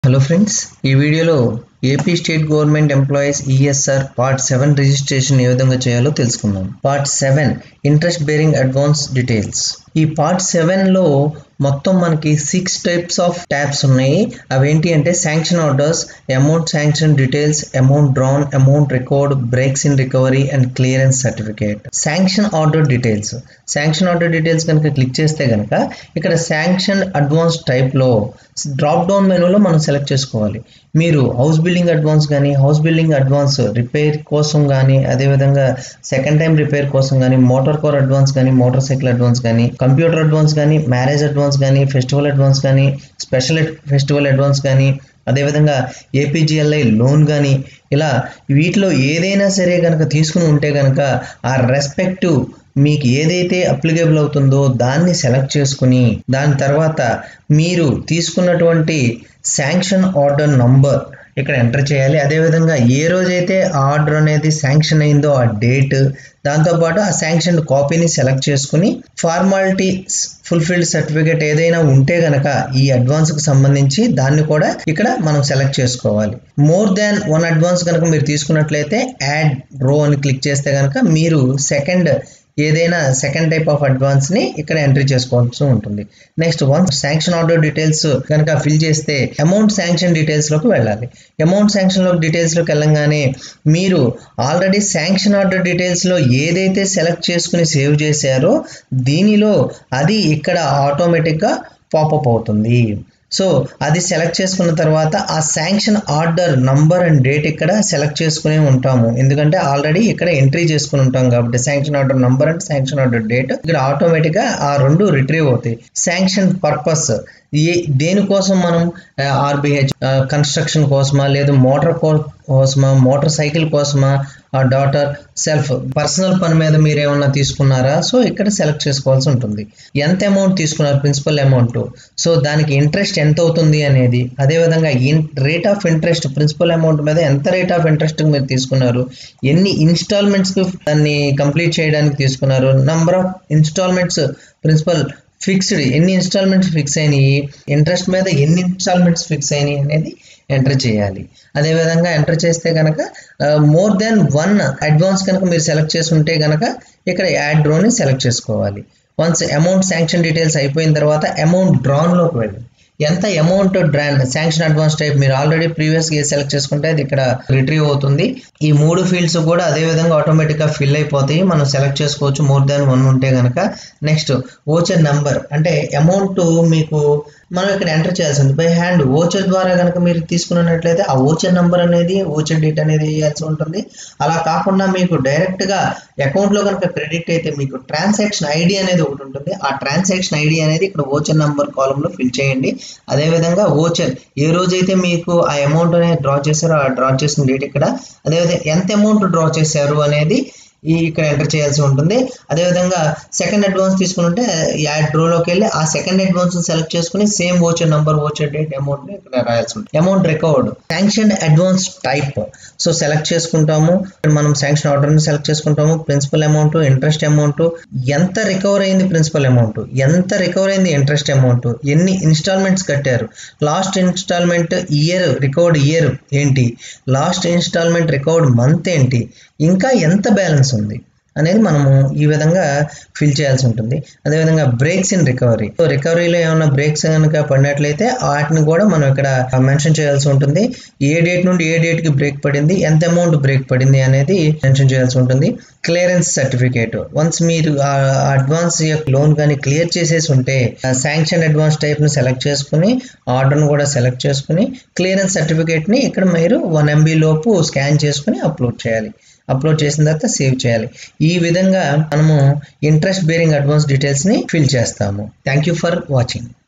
hello friends ఈ వీడియోలో AP state government employees ESR part seven registration ఏ విధంగా చేయాలో తెలుసుకుందాం part seven interest bearing advance details ఈ పార్ట్ సెవెన్లో మొత్తం మనకి సిక్స్ టైప్స్ ఆఫ్ ట్యాబ్స్ ఉన్నాయి అవేంటి అంటే sanction orders amount sanction details amount drawn amount record breaks in recovery and clearance certificate sanction order details sanction order details కనుక click చేస్తే కనుక ఇక్కడ శాంక్షన్ అడ్వాన్స్ టైప్లో డ్రాప్ డౌన్ మెనూలో మనం సెలెక్ట్ చేసుకోవాలి మీరు హౌస్ బిల్డింగ్ అడ్వాన్స్ కానీ హౌస్ బిల్డింగ్ అడ్వాన్స్ రిపేర్ కోసం కానీ అదేవిధంగా సెకండ్ టైం రిపేర్ కోసం కానీ మోటార్ కార్ అడ్వాన్స్ కానీ మోటార్ సైకిల్ అడ్వాన్స్ కానీ కంప్యూటర్ అడ్వాన్స్ కానీ మ్యారేజ్ అడ్వాన్స్ కానీ ఫెస్టివల్ అడ్వాన్స్ కానీ స్పెషల్ ఫెస్టివల్ అడ్వాన్స్ కానీ అదేవిధంగా ఏపీజీఎల్ఐ లోన్ కానీ ఇలా వీటిలో ఏదైనా సరే కనుక తీసుకుని ఉంటే కనుక ఆ రెస్పెక్టివ్ మీకు ఏదైతే అప్లికేబుల్ అవుతుందో దాన్ని సెలెక్ట్ చేసుకుని దాని తర్వాత మీరు తీసుకున్నటువంటి శాంక్షన్ ఆర్డర్ నంబర్ ఇక్కడ ఎంటర్ చేయాలి అదేవిధంగా ఏ రోజైతే ఆ ఆర్డర్ అనేది శాంక్షన్ అయిందో ఆ డేట్ దాంతోపాటు ఆ శాంక్షన్ కాపీని సెలెక్ట్ చేసుకుని ఫార్మాలిటీ ఫుల్ఫిల్డ్ సర్టిఫికేట్ ఏదైనా ఉంటే గనక ఈ అడ్వాన్స్కి సంబంధించి దాన్ని కూడా ఇక్కడ మనం సెలెక్ట్ చేసుకోవాలి మోర్ దాన్ వన్ అడ్వాన్స్ కనుక మీరు తీసుకున్నట్లయితే యాడ్ రో అని క్లిక్ చేస్తే కనుక మీరు సెకండ్ ఏదైనా సెకండ్ టైప్ ఆఫ్ అడ్వాన్స్ ని ఇక్కడ ఎంట్రీ చేసుకోవాల్సి ఉంటుంది next once sanction order details కనుక ఫిల్ చేస్తే అమౌంట్ శాంక్షన్ డీటెయిల్స్ లోకి వెళ్ళాలి అమౌంట్ శాంక్షన్ లో డీటెయిల్స్ లోకి వెళ్ళంగానే మీరు ఆల్రెడీ శాంక్షన్ ఆర్డర్ డీటెయిల్స్ లో ఏదైతే సెలెక్ట్ చేసుకుని సేవ్ చేశారో దీనిలో అది ఇక్కడ ఆటోమేటిక్ గా పాపప్ అవుతుంది సో అది సెలెక్ట్ చేసుకున్న తర్వాత ఆ sanction order number and date ఇక్కడ సెలెక్ట్ చేసుకునే ఉంటాము ఎందుకంటే ఆల్రెడీ ఇక్కడ ఎంట్రీ చేసుకుని ఉంటాం కాబట్టి sanction order number and sanction order date ఇక్కడ ఆటోమేటిక్గా ఆ రెండు రిట్రీవ్ అవుతాయి శాంక్షన్ పర్పస్ ఏ దేనికోసం మనం ఆర్బిహెచ్ కన్స్ట్రక్షన్ కోసమా లేదా మోటార్ కోసమా మోటార్ సైకిల్ కోసమా ఆ డాటర్ సెల్ఫ్ పర్సనల్ పని మీద మీరు ఏమన్నా తీసుకున్నారా సో ఇక్కడ సెలెక్ట్ చేసుకోవాల్సి ఉంటుంది ఎంత అమౌంట్ తీసుకున్నారు ప్రిన్సిపల్ అమౌంట్ సో దానికి ఇంట్రెస్ట్ ఎంత అవుతుంది అనేది అదేవిధంగా in rate of interest principal amount మీద ఎంత రేట్ ఆఫ్ ఇంట్రెస్ట్ మీరు తీసుకున్నారు ఎన్ని ఇన్స్టాల్మెంట్స్కి దాన్ని కంప్లీట్ చేయడానికి తీసుకున్నారు number of installments principal fixed ఎన్ని ఇన్స్టాల్మెంట్స్ ఫిక్స్ అయినాయి ఇంట్రెస్ట్ మీద ఎన్ని ఇన్స్టాల్మెంట్స్ ఫిక్స్ అయినాయి అనేది ఎంటర్ చేయాలి అదేవిధంగా ఎంటర్ చేస్తే కనుక మోర్ దెన్ వన్ అడ్వాన్స్ కనుక మీరు సెలెక్ట్ చేసుకుంటే కనుక ఇక్కడ యాడ్ డ్రోని సెలెక్ట్ చేసుకోవాలి వన్స్ అమౌంట్ శాంక్షన్ డీటెయిల్స్ అయిపోయిన తర్వాత అమౌంట్ డ్రాన్లోకి వెళ్ళి ఎంత amount drawn sanction advance type మీరు ఆల్రెడీ ప్రీవియస్గా సెలెక్ట్ చేసుకుంటే అది ఇక్కడ రిట్రీవ్ అవుతుంది ఈ మూడు ఫీల్డ్స్ కూడా అదే విధంగా ఆటోమేటిక్గా ఫిల్ అయిపోతాయి మనం సెలెక్ట్ చేసుకోవచ్చు మోర్ దాన్ వన్ ఉంటే కనుక నెక్స్ట్ ఓచర్ నెంబర్ అంటే అమౌంట్ మీకు మనం ఇక్కడ ఎంటర్ చేయాల్సింది బై హ్యాండ్ ఓచర్ ద్వారా కనుక మీరు తీసుకున్నట్లయితే ఆ ఓచర్ నెంబర్ అనేది ఓచర్ డేట్ అనేది వేయాల్సి ఉంటుంది అలా కాకుండా మీకు డైరెక్ట్గా అకౌంట్లో కనుక క్రెడిట్ అయితే మీకు ట్రాన్సాక్షన్ ఐడి అనేది ఒకటి ఉంటుంది ఆ ట్రాన్సాక్షన్ ఐడి అనేది ఇక్కడ ఓచర్ నెంబర్ కాలంలో ఫిల్ చేయండి అదేవిధంగా ఓచర్ ఏ రోజైతే మీకు ఆ అమౌంట్ అనేది డ్రా చేశారో ఆ డ్రా చేసిన డేట్ ఇక్కడ అదేవిధంగా ఎంత అమౌంట్ డ్రా చేశారు అనేది ఈ ఇక్కడ ఎంటర్ చేయాల్సి ఉంటుంది అదేవిధంగా సెకండ్ అడ్వాన్స్ తీసుకుంటే యాడ్ డ్రోలోకి వెళ్ళి ఆ సెకండ్ అడ్వాన్స్ సెలెక్ట్ చేసుకుని same voucher number voucher date amount ఇక్కడ రాయాల్సి ఉంటుంది amount recovered sanction advance type so select చేసుకుంటాము మనం శాంక్షన్ ఆర్డర్ని సెలెక్ట్ చేసుకుంటాము ప్రిన్సిపల్ అమౌంట్ ఇంట్రెస్ట్ అమౌంట్ ఎంత రికవర్ అయింది ప్రిన్సిపల్ అమౌంట్ ఎంత రికవర్ అయింది ఇంట్రెస్ట్ అమౌంట్ ఎన్ని ఇన్స్టాల్మెంట్స్ కట్టారు last installment year recovered year ఏంటి లాస్ట్ ఇన్స్టాల్మెంట్ రికవర్డ్ మంత్ ఏంటి ఇంకా ఎంత బ్యాలెన్స్ ఉంది అనేది మనము ఈ విధంగా ఫిల్ చేయాల్సి ఉంటుంది అదేవిధంగా బ్రేక్స్ ఇన్ రికవరీ సో రికవరీలో ఏమైనా బ్రేక్స్ కనుక పడినట్లయితే వాటిని కూడా మనం ఇక్కడ మెన్షన్ చేయాల్సి ఉంటుంది ఏ డేట్ నుండి ఏ డేట్కి బ్రేక్ పడింది ఎంత అమౌంట్ బ్రేక్ పడింది అనేది మెన్షన్ చేయాల్సి ఉంటుంది క్లియరెన్స్ సర్టిఫికేట్ వన్స్ మీరు ఆ అడ్వాన్స్ యొక్క లోన్ కానీ క్లియర్ చేసేసి ఉంటే శాంక్షన్ అడ్వాన్స్ టైప్ని సెలెక్ట్ చేసుకుని ఆర్డర్ను కూడా సెలెక్ట్ చేసుకుని క్లియరెన్స్ సర్టిఫికేట్ని ఇక్కడ మీరు వన్ ఎంబీ లోపు స్కాన్ చేసుకుని అప్లోడ్ చేయాలి అప్లోడ్ చేసిన తర్వాత సేవ్ చేయాలి ఈ విధంగా మనము ఇంట్రెస్ట్ బేరింగ్ అడ్వాన్స్ డీటెయిల్స్ని ఫిల్ చేస్తాము థ్యాంక్ యూ ఫర్ వాచింగ్